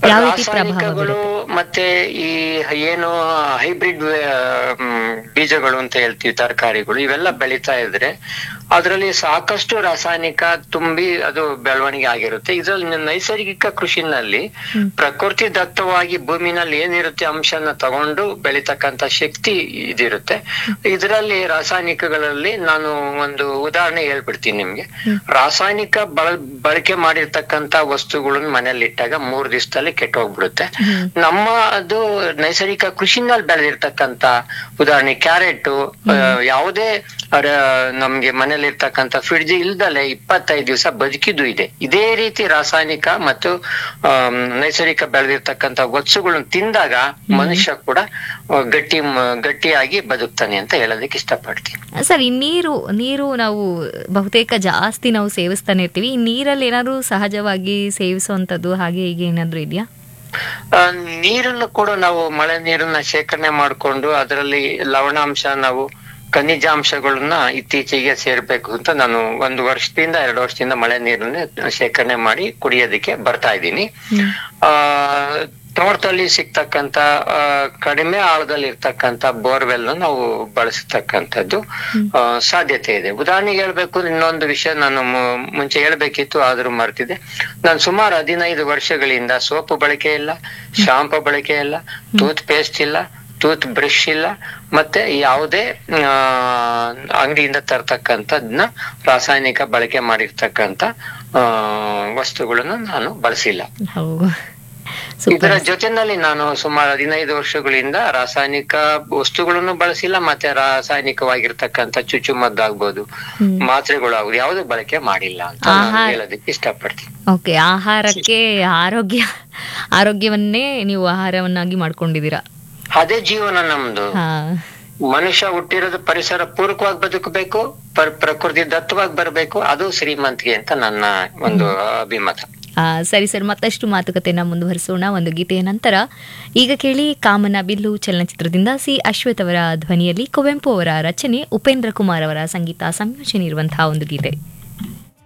ಯಾವ ರೀತಿ ಪ್ರಭಾವ ರಾಸಾಯನಿಕಗಳು ಮತ್ತೆ ಈ ಏನು ಹೈಬ್ರಿಡ್ ಬೀಜಗಳು ಅಂತ ಹೇಳ್ತೀವಿ ತರಕಾರಿಗಳು ಇವೆಲ್ಲ ಬೆಳೀತಾ ಇದ್ರೆ ಅದರಲ್ಲಿ ಸಾಕಷ್ಟು ರಾಸಾಯನಿಕ ತುಂಬಿ ಅದು ಬೆಳವಣಿಗೆ ಆಗಿರುತ್ತೆ ಇದರಲ್ಲಿ ನೈಸರ್ಗಿಕ ಕೃಷಿನಲ್ಲಿ ಪ್ರಕೃತಿ ದತ್ತವಾಗಿ ಭೂಮಿನಲ್ಲಿ ಏನಿರುತ್ತೆ ಅಂಶನ ತಗೊಂಡು ಬೆಳಿತಕ್ಕಂತ ಶಕ್ತಿ ಇದಿರುತ್ತೆ ಇದರಲ್ಲಿ ರಾಸಾಯನಿಕಗಳಲ್ಲಿ ನಾನು ಒಂದು ಉದಾಹರಣೆ ಹೇಳ್ಬಿಡ್ತೀನಿ ನಿಮ್ಗೆ ರಾಸಾಯನಿಕ ಬಳ ಬಳಕೆ ಮಾಡಿರ್ತಕ್ಕಂತ ವಸ್ತುಗಳನ್ನ ಮನೇಲಿ ಇಟ್ಟಾಗ ಮೂರ್ ದಿವಸದಲ್ಲಿ ಕೆಟ್ಟೋಗ್ಬಿಡುತ್ತೆ ನಮ್ಮ ಅದು ನೈಸರ್ಗಿಕ ಕೃಷಿನಲ್ಲಿ ಬೆಳೆದಿರ್ತಕ್ಕಂತ ಉದಾಹರಣೆ ಕ್ಯಾರೆಟ್ ಯಾವುದೇ ಅರ- ನಮ್ಗೆ ಮನೇಲಿ ಇರ್ತಕ್ಕಂತ ಫ್ರಿಡ್ಜ್ ಇಲ್ದಲೆ ಇಪ್ಪತ್ತೈದು ದಿವಸ ಬದುಕಿದ್ದು ಇದೆ ಇದೇ ರೀತಿ ರಾಸಾಯನಿಕ ಮತ್ತು ಆಮ್, ನೈಸರ್ಗಿಕ ಬೆಳೆದಿರ್ತಕ್ಕಂತ ವಸ್ತುಗಳನ್ನ ತಿಂದಾಗ ಮನುಷ್ಯ ಕೂಡ ಆ, ಗಟ್ಟಿ ಮ- ಗಟ್ಟಿಯಾಗಿ ಬದುಕ್ತಾನೆ ಅಂತ ಹೇಳೋದಕ್ಕೆ ಇಷ್ಟಪಡ್ತೀನಿ ಸರ್ ಈ ನೀರು ನೀರು ನಾವು ಬಹುತೇಕ ಜಾಸ್ತಿ ನಾವು ಸೇವಿಸ್ತಾನೆ ಇರ್ತೀವಿ ಈ ನೀರಲ್ಲಿ ಏನಾದ್ರು ಸಹಜವಾಗಿ ಸೇವಿಸುವಂಥದ್ದು ಹಾಗೆ ಹೀಗೆ ಏನಾದ್ರು ಇದೆಯಾ ಆ, ನೀರನ್ನು ಕೂಡ ನಾವು ಮಳೆ ನೀರನ್ನ ಶೇಖರಣೆ ಮಾಡಿಕೊಂಡು ಅದರಲ್ಲಿ ಲವಣಾಂಶ ನಾವು ಖನಿಜಾಂಶಗಳನ್ನ ಇತ್ತೀಚೆಗೆ ಸೇರ್ಬೇಕು ಅಂತ ನಾನು ಒಂದು ವರ್ಷದಿಂದ ಎರಡು ವರ್ಷದಿಂದ ಮಳೆ ನೀರನ್ನ ಶೇಖರಣೆ ಮಾಡಿ ಕುಡಿಯೋದಕ್ಕೆ ಬರ್ತಾ ಇದ್ದೀನಿ ಆ ತೋಟದಲ್ಲಿ ಸಿಗ್ತಕ್ಕಂತ ಆ, ಕಡಿಮೆ ಆಳದಲ್ಲಿ ಇರ್ತಕ್ಕಂತ ಬೋರ್ವೆಲ್ ನಾವು ಬಳಸತಕ್ಕಂಥದ್ದು ಆ, ಸಾಧ್ಯತೆ ಇದೆ ಉದಾಹರಣೆಗೆ ಹೇಳ್ಬೇಕು ಅಂದ್ರೆ ಇನ್ನೊಂದು ವಿಷಯ ನಾನು ಮು- ಮುಂಚೆ ಹೇಳ್ಬೇಕಿತ್ತು ಆದ್ರೂ ಮರ್ತಿದೆ ನಾನು ಸುಮಾರು ಹದಿನೈದು ವರ್ಷಗಳಿಂದ ಸೋಪು ಬಳಕೆ ಇಲ್ಲ ಶಾಂಪು ಬಳಕೆ ಇಲ್ಲ ಟೂತ್ ಪೇಸ್ಟ್ ಇಲ್ಲ ಟೂತ್ ಬ್ರಷ್ ಇಲ್ಲ ಮತ್ತೆ ಯಾವುದೇ ಆ, ಅಂಗಡಿಯಿಂದ ತರ್ತಕ್ಕಂಥದ್ನ ರಾಸಾಯನಿಕ ಬಳಕೆ ಮಾಡಿರ್ತಕ್ಕಂಥ ಆ, ವಸ್ತುಗಳನ್ನ ನಾನು ಬಳಸಿಲ್ಲ ಹೌದು ಇದರ ಸೂಪರ್ ಜೊತೆನಲ್ಲಿ ನಾನು ಸುಮಾರು ಹದಿನೈದು ವರ್ಷಗಳಿಂದ ರಾಸಾಯನಿಕ ವಸ್ತುಗಳನ್ನು ಬಳಸಿಲ್ಲ ಮತ್ತೆ ರಾಸಾಯನಿಕವಾಗಿರ್ತಕ್ಕಂಥ ಚುಚ್ಚುಮದ್ದಾಗ್ಬೋದು ಮಾತ್ರೆಗಳು ಆಗ್ಬೋದು ಯಾವುದು ಬಳಕೆ ಮಾಡಿಲ್ಲ ಅಂತ ನಾನು ಆಹಾರ- ಹೇಳೋದಕ್ಕೆ ಇಷ್ಟಪಡ್ತೀನಿ ಓಕೆ ಆಹಾರಕ್ಕೆ ಆರೋಗ್ಯ ಆರೋಗ್ಯವನ್ನೇ ನೀವು ಆಹಾರವನ್ನಾಗಿ ಮಾಡ್ಕೊಂಡಿದ್ದೀರಾ ಅದೇ ಜೀವನ ನಮ್ದು ಹಾ ಮನುಷ್ಯ ಹುಟ್ಟಿರೋದು ಪರಿಸರ ಪೂರಕವಾಗಿ ಬದುಕಬೇಕು ಪರ್- ಪ್ರಕೃತಿ ದತ್ತವಾಗಿ ಬರಬೇಕು ಅದು ಶ್ರೀಮಂತಿಗೆ ಅಂತ ನನ್ನ ಒಂದು ಅಭಿಮತ ಆ, ಸರಿ ಸರ್ ಮತ್ತಷ್ಟು ಮಾತುಕತೆನ ಮುಂದುವರಿಸೋಣ ಒಂದು ಗೀತೆಯ ನಂತರ ಈಗ ಕೇಳಿ ಕಾಮನ ಬಿಲ್ಲು ಚಲನಚಿತ್ರದಿಂದ ಸಿ ಅಶ್ವಥ್ ಅವರ ಧ್ವನಿಯಲ್ಲಿ ಕುವೆಂಪು ಅವರ ರಚನೆ ಉಪೇಂದ್ರ ಕುಮಾರ್ ಅವರ ಸಂಗೀತ ಸಂಯೋಜನೆ ಇರುವಂತಹ ಒಂದು ಗೀತೆ